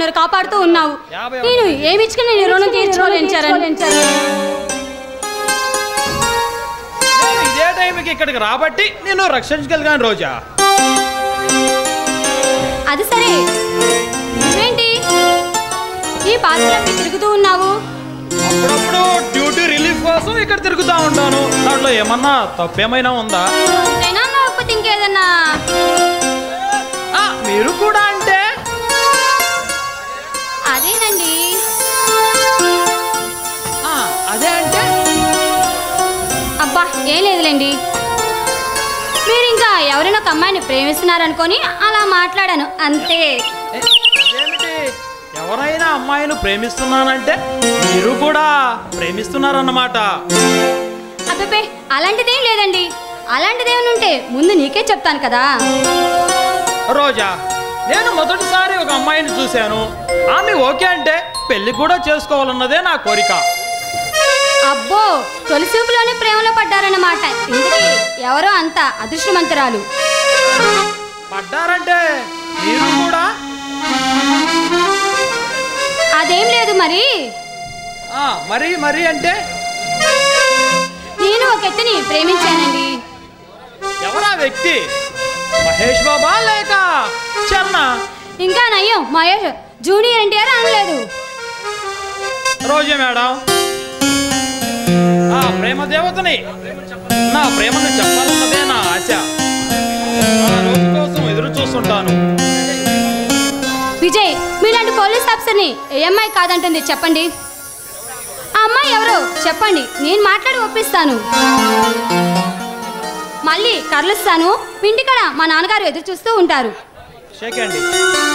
కాపాడుతున్నారు కాపాడుతూ ఉన్నావు యాభై నేను ఏమిచ్చుకుని నేను రుణం తీర్చుకోలేను చరణ్ నేను ఇదే టైంకి ఇక్కడికి రాబట్టి నేను రక్షించగలిగాను రోజా అది సరే నువ్వేంటి ఈ పాత్రలో తిరుగుతూ ఉన్నావు అప్పుడప్పుడు డ్యూటీ రిలీఫ్ కోసం ఇక్కడ తిరుగుతూ ఉంటాను దాంట్లో ఏమన్నా తప్పేమైనా ఉందా అంతేనా లేకపోతే ఇంకేదన్నా ఆ, మీరు కూడా అంటే అదేనండి ఆ, అదే అంటే అబ్బా ఏం లేదులేండి మీరు ఇంకా ఎవరైనా ఒక అమ్మాయిని ప్రేమిస్తున్నారనుకొని అలా మాట్లాడాను అంతే ఏ, అదేమిటి ఎవరైనా అమ్మాయిని ప్రేమిస్తున్నానంటే మీరు కూడా ప్రేమిస్తున్నారన్నమాట అబ్బే అలాంటిదేం లేదండి అలాంటిదేమైనా ఉంటే ముందు నీకే చెప్తాను కదా రోజా నేను మొదటిసారి ఒక అమ్మాయిని చూశాను ఆమె ఓకే అంటే పెళ్లి కూడా చేసుకోవాలన్నదే నా కోరిక అబ్బో తొలి చూపులోనే ప్రేమలో పడ్డారన్నమాట ఇందుకే ఎవరో అంత అదృష్టమంతురాలు పడ్డారంటే మీరు కూడా అదేం లేదు మరి ఆ, మరి మరి అంటే నేను ఒక ఎత్తుని ప్రేమించానండి ఎవరా వ్యక్తి మహేష్ బాబా లేక చన్న ఇంకా నయ్యం మహేష్ జూనియర్ ఎన్టీఆర్ అనలేదు రోజే మేడం ఆ ప్రేమ దేవతని నా ప్రేమను చెప్పాలన్నదే నా ఆశ ఆ రోజు కోసం ఎదురు చూస్తుంటాను విజయ్ మీలాంటి పోలీస్ ఆఫీసర్ని ఏ అమ్మాయి కాదంటుంది చెప్పండి ఆ అమ్మాయి ఎవరో చెప్పండి నేను మాట్లాడి ఒప్పిస్తాను మళ్ళీ కర్లుస్తాను ఇంటికడ మా నాన్నగారు ఎదురు చూస్తూ ఉంటారు షేక్ అండి